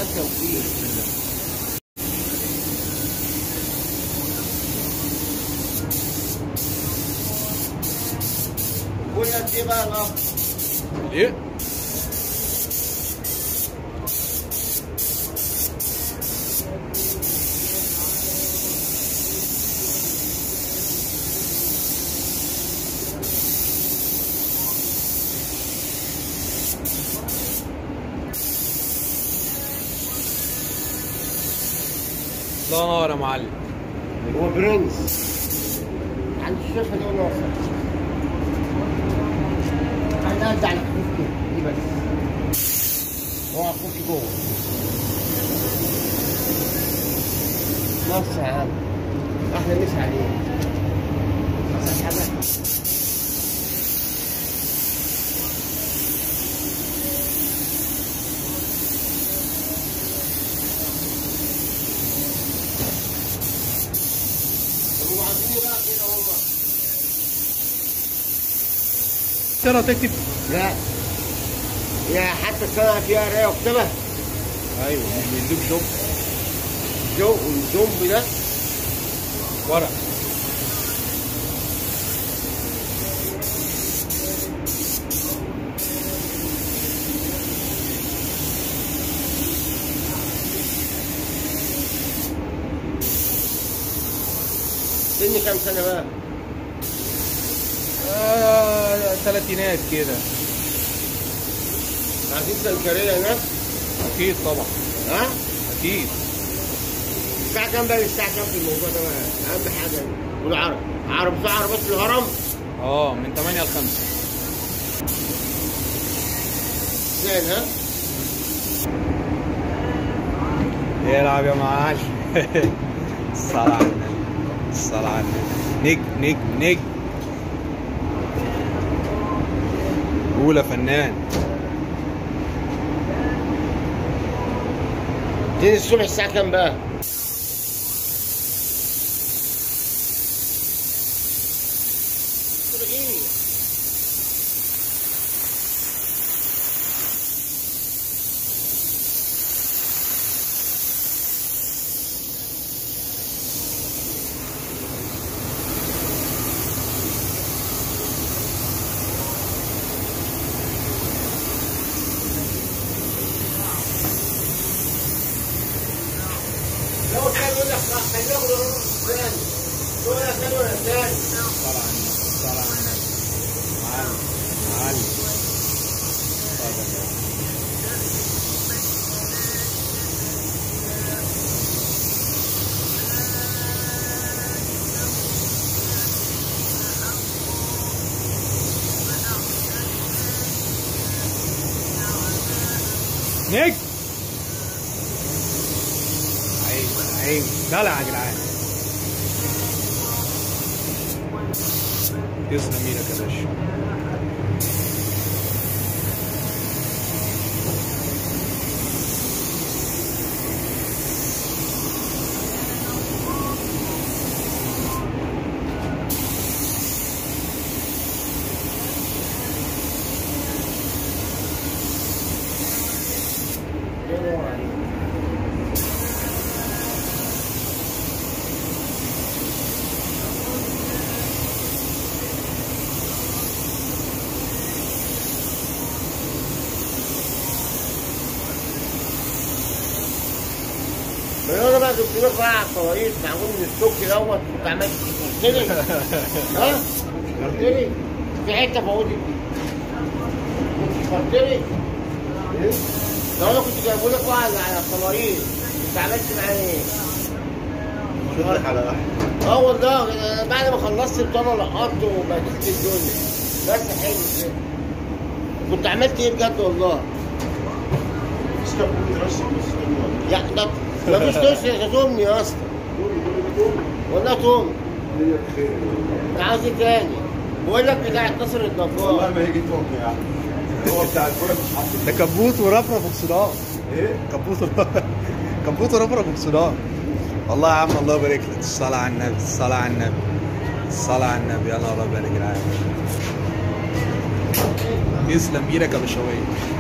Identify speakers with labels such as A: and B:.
A: التوفيق قول لك ايه بقى الأخ؟
B: ليه؟ الله ينور يا معلم
A: هو برنس عند الشفا ده ناصر انا قد على خفيف كده دي بس هو هتخش جوه نص يا عم احنا مش عليه بس حاجه طب وعايزين بقى كده والله
B: ترى تكتب
A: لا يا حتى السنة فيها راية وكتبة
B: ايوه مش بيدوك شغل
A: جو الزومبي ده
B: ورق
A: سني كام سنة بقى؟
B: آه، تلاتينات كده
A: عايزين سنكرية هناك؟
B: اكيد طبعا
A: ها؟
B: اكيد
A: الساعة كام بقى الساعة كام في الموضوع ده بقى؟ أهم حاجة والعرب عرب في عربات في الهرم
B: اه من 8 ل 5
A: زين ها؟
B: يلعب يا معاش الصلاة على النبي الصلاة على النبي نجم نجم نجم قول يا فنان
A: تنزل الصبح الساعة كام بقى؟ لو كان يقول لك خليه ياخد الرقم الفلاني يقول لك ثاني ولا ثاني
B: الصلاة على النبي الصلاة على النبي معلم معلم اتفضل. نجم عيب عيب دلع يا جدعان تسلم ايدك يا باشا
A: يدور عليه من انا بقى جبت لك بقى على الصواريخ معمول من السوق دوت كنت عملت قلت لي ها قلت لي في حته فوتت دي كنت قلت لي لو انا كنت جايبه لك واحد على الصواريخ كنت عملت معاه ايه؟
C: شوف لك على واحد
A: اه والله أنا بعد ما خلصت الطلة لقطته وبهدلت الدنيا بس حلو كده كنت عملت ايه بجد والله؟
C: بس كان بيترشح بس كان
A: يعني ده مفيش كرسي يا تومني يا اسطى والله توم
C: هي بخير
A: انا عاوز ايه تاني؟ بقول لك بتاع ناصر
C: والله
A: الجبار
C: ما يجي توم يا عم هو بتاع الكوره مش حاطط
B: ده كبوت ورفرف اكسدام
C: ايه
B: كبوت كبوت ورفرف اكسدام والله يا عم الله يبارك لك الصلاة على النبي الصلاة على النبي الصلاة على النبي يا نهار ابيض يا جدعان يسلم ايدك يا بشوية